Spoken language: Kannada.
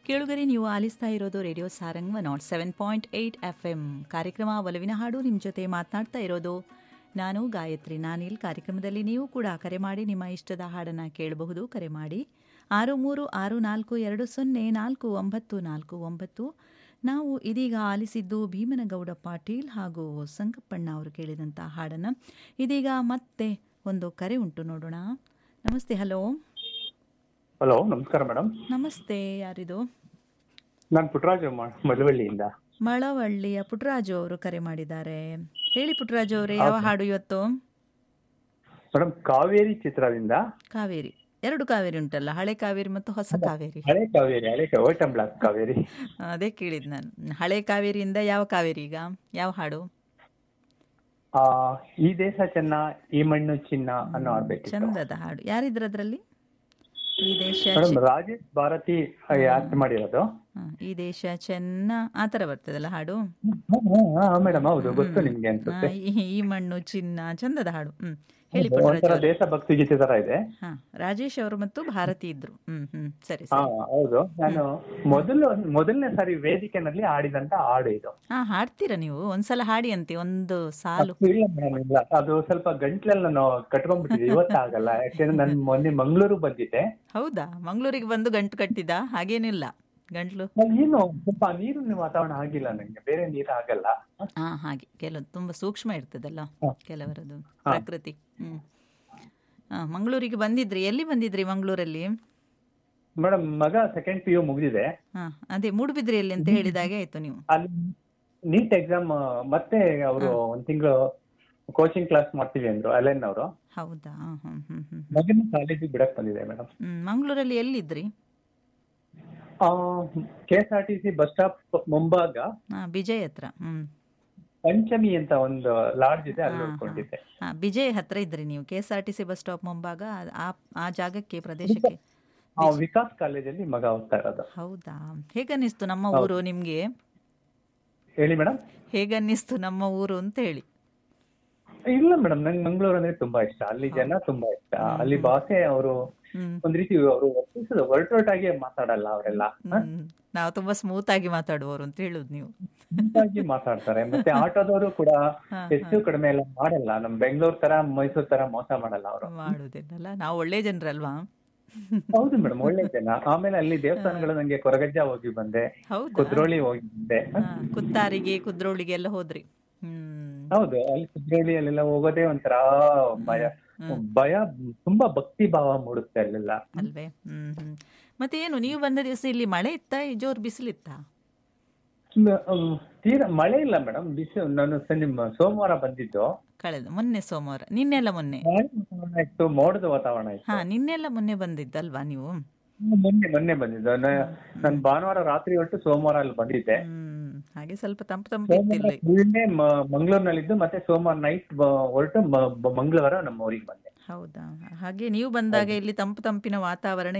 ಕೇಳುಗರೆ ನೀವು ಆಲಿಸ್ತಾ ಇರೋದು radio Sarang nought seven point eight F M ಕಾರ್ಯಕ್ರಮ ಒಲವಿನ ಹಾಡು ನಿಮ್ಮ ಜೊತೆ ಮಾತನಾಡ್ತಾ ಇರೋದು ನಾನು ಗಾಯತ್ರಿ ನಾನಿಲ್ ಕಾರ್ಯಕ್ರಮದಲ್ಲಿ ನೀವು ಕೂಡ ಕರೆ ಮಾಡಿ ನಿಮ್ಮ ಇಷ್ಟದ ಹಾಡನ್ನು ಕೇಳಬಹುದು ಕರೆ ಮಾಡಿ ಆರು ಮೂರು ಆರು ನಾಲ್ಕು ಎರಡು ಸೊನ್ನೆ ನಾಲ್ಕು ಒಂಬತ್ತು ನಾಲ್ಕು ಒಂಬತ್ತು ನಾವು ಇದೀಗ ಆಲಿಸಿದ್ದು ಭೀಮನಗೌಡ ಪಾಟೀಲ್ ಹಾಗೂ ಸಂಕಪ್ಪಣ್ಣ ಅವರು ಕೇಳಿದಂಥ ಹಾಡನ್ನು ಇದೀಗ ಮತ್ತೆ ಒಂದು ಕರೆ ಉಂಟು ನೋಡೋಣ ನಮಸ್ತೆ ಹಲೋ ಹಲೋ ನಮಸ್ಕಾರ ಮೇಡಮ್ ನಮಸ್ತೆ ಯಾರಿದು ನಾನು ಪುಟ್ಟರಾಜು ಮ- ಮಳವಳ್ಳಿಯಿಂದ ಮಳವಳ್ಳಿಯ ಪುಟ್ಟರಾಜು ಅವರು ಕರೆ ಮಾಡಿದ್ದಾರೆ ಹೇಳಿ ಪುಟ್ಟರಾಜು ಅವರೇ ಯಾವ ಹಾಡು ಇವತ್ತು ಮೇಡಮ್ ಕಾವೇರಿ ಚಿತ್ರದಿಂದ ಕಾವೇರಿ ಎರಡು ಕಾವೇರಿ ಉಂಟಲ್ಲ ಹಳೆ ಕಾವೇರಿ ಮತ್ತು ಹೊಸ ಕಾವೇರಿ ಹಳೆ ಕಾವೇರಿ ಹಳೆ ಕಾ- ವೈಟ್ ಅಂಡ್ ಬ್ಲಾಕ್ ಕಾವೇರಿ ಅದೇ ಕೇಳಿದ್ ನಾನು ಹಳೆ ಕಾವೇರಿಯಿಂದ ಯಾವ ಕಾವೇರಿ ಈಗ ಯಾವ ಹಾಡು ಆ ಈ ದೇಶ ಚೆನ್ನ ಈ ಮಣ್ಣು ಚಿನ್ನ ಅನ್ನೋ ಆಡ್ಬೇಕಿತ್ತು ಚಂದದ ಹಾಡು ಯಾರಿದ್ರು ಅದರಲ್ಲಿ ಈ ದೇಶ ಮೇಡಮ್ ಚೆ- ರಾಜೇಶ್ ಭಾರತಿ ಆಕ್ಟ್ ಮಾಡಿರೋದು ಹ, ಈ ದೇಶ ಚೆನ್ನ ಆ ಥರ ಬರ್ತದಲ್ಲ ಹಾಡು ಮೇಡಮ್ ಹೌದು ಗೊತ್ತು ನಿಮ್ಗೆ ಆ, ಅನ್ಸುತ್ತೆ ಈ- ಈ ಮಣ್ಣು ಚಿನ್ನ ಚಂದದ ಹಾಡು ಹ್ಮ್ ಹೇಳಿ ಪುಟ್ಟರಾಜು ಒಂಥರ ಅವರೇ. ದೇಶಭಕ್ತಿ ಗೀತೆ ತರ ಇದೆ ಹಾ ರಾಜೇಶ್ ಅವರು ಮತ್ತು ಭಾರತಿ ಇದ್ರು ಹ್ಮ್ ಹ್ಮ್ ಸರಿ ಹಾ ಸರಿ ಹೌದು ನಾನು ಮೊದಲು ಮೊದಲನೇ ಸಾರಿ ವೇದಿಕೆನಲ್ಲಿ ಆಡಿದಂತ ಹಾಡು ಇದು ಹಾ ಹಾಡ್ತೀರಾ ನೀವು ಒಂದ್ಸಲ ಹಾಡಿ ಅಂತೆ ಒಂದು ಸಾಲು ಇಲ್ಲ ಮೇಡಮ್ ಇಲ್ಲ ಅದು ಸ್ವಲ್ಪ ಗಂಟ್ಲೆಲ್ಲ ನಾನು ಕಟ್ಕೊಂಡ್ಬಿಟ್ಟಿದೆ ಇವತ್ತಾಗಲ್ಲ ಯಾಕೆಂದ್ರೆ ನಾನು ಮೊನ್ನೆ ಮಂಗಳೂರು ಬಂದಿದ್ದೆ ಹೌದಾ ಮಂಗಳೂರಿಗೆ ಬಂದು ಗಂಟು ಕಟ್ಟಿದ ಹಾಗೇನಿಲ್ಲ ಗಂಟ್ಲು ನಾನು ಏನು ಸ್ವಲ್ಪ ನೀರಿನ ವಾತಾವರಣ ಆಗಿಲ್ಲ ನಂಗೆ ಬೇರೆ ನೀರು ಆಗಲ್ಲ ಹಾ ಹಾಗೆ ಕೆಲವು ತುಂಬಾ ಸೂಕ್ಷ್ಮ ಇರ್ತದಲ್ಲ ಹ. ಕೆಲವರದು ಹಾ. ಪ್ರಕೃತಿ ಹ್ಮ್ ಹಾ ಮಂಗಳೂರಿಗೆ ಬಂದಿದ್ರಿ ಎಲ್ಲಿ ಬಂದಿದ್ರಿ ಮಂಗಳೂರಲ್ಲಿ ಮೇಡಮ್ ಮಗ ಸೆಕೆಂಡ್ ಪಿ ಯು ಮುಗಿದಿದೆ ಹಾ ಅದೇ ಮೂಡುಬಿದ್ರಿಯಲ್ಲಿ ಅಂತ ಹೇಳಿದಾಗೆ ಆಯ್ತು ನೀವು ಅಲ್ಲಿ ನೀಟ್ ಎಕ್ಸಾಮ್ ಮತ್ತೆ ಅವರು ಒಂದ್ ತಿಂಗಳು ಕೋಚಿಂಗ್ ಕ್ಲಾಸ್ ಮಾಡ್ತೀವಿ ಅಂದ್ರು ಅಲೆನ್ ಅವರು ಹೌದಾ ಹ್ಮ್ ಹ್ಮ್ ಹ್ಮ್ ಹ್ಮ್ ಮಗನ ಕಾಲೇಜಿಗೆ ಬಿಡಕ್ ಬಂದಿದೆ ಮೇಡಮ್ ಹ್ಮ್ ಮಂಗಳೂರಲ್ಲಿ ಎಲ್ಲಿದ್ರಿ K S R T C bus stop ಮುಂಭಾಗ ಹಾ ಬಿಜಯ್ ಹತ್ರ ಹ್ಮ್ ಪಂಚಮಿ ಅಂತ ಒಂದು ಲಾಡ್ಜ್ ಇದೆ ಅಲ್ಲಿ ಹಾ, ಹಾ. ಉಳ್ಕೊಂಡಿದ್ದೆ ಹಾ ಬಿಜಯ್ ಹತ್ರ ಇದ್ರಿ ನೀವು K S R T C bus stop ಮುಂಭಾಗ ಆ ಆ ಜಾಗಕ್ಕೆ ಪ್ರದೇಶಕ್ಕೆ ಆ ವಿಕಾಸ್ ಕಾಲೇಜಲ್ಲಿ ಮಗ ಓದ್ತಾ ಇರೋದು ಹೌದಾ ಹೇಗನ್ನಿಸ್ತು ನಮ್ಮ ಊರು ನಿಮ್ಗೆ ಹೇಳಿ ಮೇಡಮ್ ಹೇಗನ್ನಿಸ್ತು ನಮ್ಮ ಊರು ಅಂತ ಹೇಳಿ ಇಲ್ಲ ಮೇಡಮ್ ನಂಗೆ ಮಂಗಳೂರು ಅಂದ್ರೆ ತುಂಬಾ ಇಷ್ಟ ಅಲ್ಲಿ ಜನ ತುಂಬಾ ಇಷ್ಟ ಅಲ್ಲಿ ಭಾಷೆ ಅವರು ಹ್ಮ್ ಒಂದ್ ರೀತಿ ಅವರು ಒರಟೊರಟಾಗಿ ಮಾತಾಡಲ್ಲ ಅವರೆಲ್ಲ ಹ್ಮ್. ನಾವು ತುಂಬಾ ಸ್ಮೂತ್ ಆಗಿ ಮಾತಾಡುವವರು ಅಂತ ಹೇಳುದು ನೀವು ಆಗಿ ಮಾತಾಡ್ತಾರೆ ಮತ್ತೆ ಆಟೋದವರು ಕೂಡ ಹಾ, ಹೆಚ್ಚು ಕಡಿಮೆ ಎಲ್ಲ ಮಾಡಲ್ಲ ನಮ್ ಬೆಂಗಳೂರು ತರ ಮೈಸೂರು ತರ ಮೋಸ ಮಾಡಲ್ಲ ಅವರು ಮಾಡುದಿಲ್ಲಲ್ಲ ನಾವು ಒಳ್ಳೆ ಜನರಲ್ವಾ ಹೌದು ಮೇಡಮ್ ಒಳ್ಳೆ ಜನ ಆಮೇಲೆ ಅಲ್ಲಿ ದೇವಸ್ಥಾನಗಳು ನಂಗೆ ಕೊರಗಜ್ಜ ಹೋಗಿ ಬಂದೆ ಹೌದಾ ಕುದ್ರೋಳಿ ಹೋಗಿ ಬಂದೆ ಹಾ, ಕುತ್ತಾರಿಗೆ ಕುದ್ರೋಳಿಗೆ ಎಲ್ಲ ಹೋದ್ರಿ ಹ್ಮ್ ಹೌದು ಅಲ್ಲಿ ಕುದ್ರೋಳಿ ಅಲ್ಲೆಲ್ಲ ಹೋಗೋದೇ ಒಂಥರ ಭಯ ಭಯ ತುಂಬಾ ಭಕ್ತಿ ಭಾವ ಮೂಡುತ್ತೆ ಅಲ್ಲೆಲ್ಲ ಅಲ್ವೇ ಹ್ಮ್ ಹ್ಮ್ ಮತ್ತೆ ಏನು ನೀವು ಬಂದ ದಿವಸ ಇಲ್ಲಿ ಮಳೆ ಇತ್ತಾ ಜೋರ್ ಬಿಸಿಲಿತ್ತಾ ಮ- ಅಮ್, ತೀರಾ ಮಳೆ ಇಲ್ಲ ಮೇಡಮ್ ಬಿಸಿ ನಾನು ಸ- ನಿಮ್ಮ ಸೋಮವಾರ ಬಂದಿದ್ದು ಕಳೆದ ಮೊನ್ನೆ ಸೋಮವಾರ ನಿನ್ನೆಲ್ಲ ಮೊನ್ನೆ ಮಳೆ ವಾತಾವರಣ ಇತ್ತು ಮೋಡದ ವಾತಾವರಣ ಇತ್ತು ಹಾ ನಿನ್ನೆಲ್ಲ ಮೊನ್ನೆ ಬಂದಿದ್ದಲ್ವಾ ನೀವು ಮೊನ್ನೆ ಮೊನ್ನೆ ಬಂದಿದ್ದು ನಾನು ಭಾನುವಾರ ರಾತ್ರಿ ಹೊರಟು ಸೋಮವಾರ ಅಲ್ಲಿ ಬಂದಿದ್ದೆ ಹ್ಮ್ ಹಾಗೆ ಸ್ವಲ್ಪ ತಂಪು ತಂಪು ಇತ್ತು ಇಲ್ಲಿ ನಿನ್ನೆ ಮಂಗಳೂರಿನಲ್ಲಿದ್ದು ಮತ್ತೆ ಸೋಮವಾರ ನೈಟ್ ಹೊರಟು ಮಂಗಳವಾರ ನಮ್ಮ ಊರಿಗೆ ಬಂದೆ ಹೌದಾ ಹಾಗೆ ನೀವು ಬಂದಾಗ ಇಲ್ಲಿ ತಂಪು ತಂಪಿನ ವಾತಾವರಣ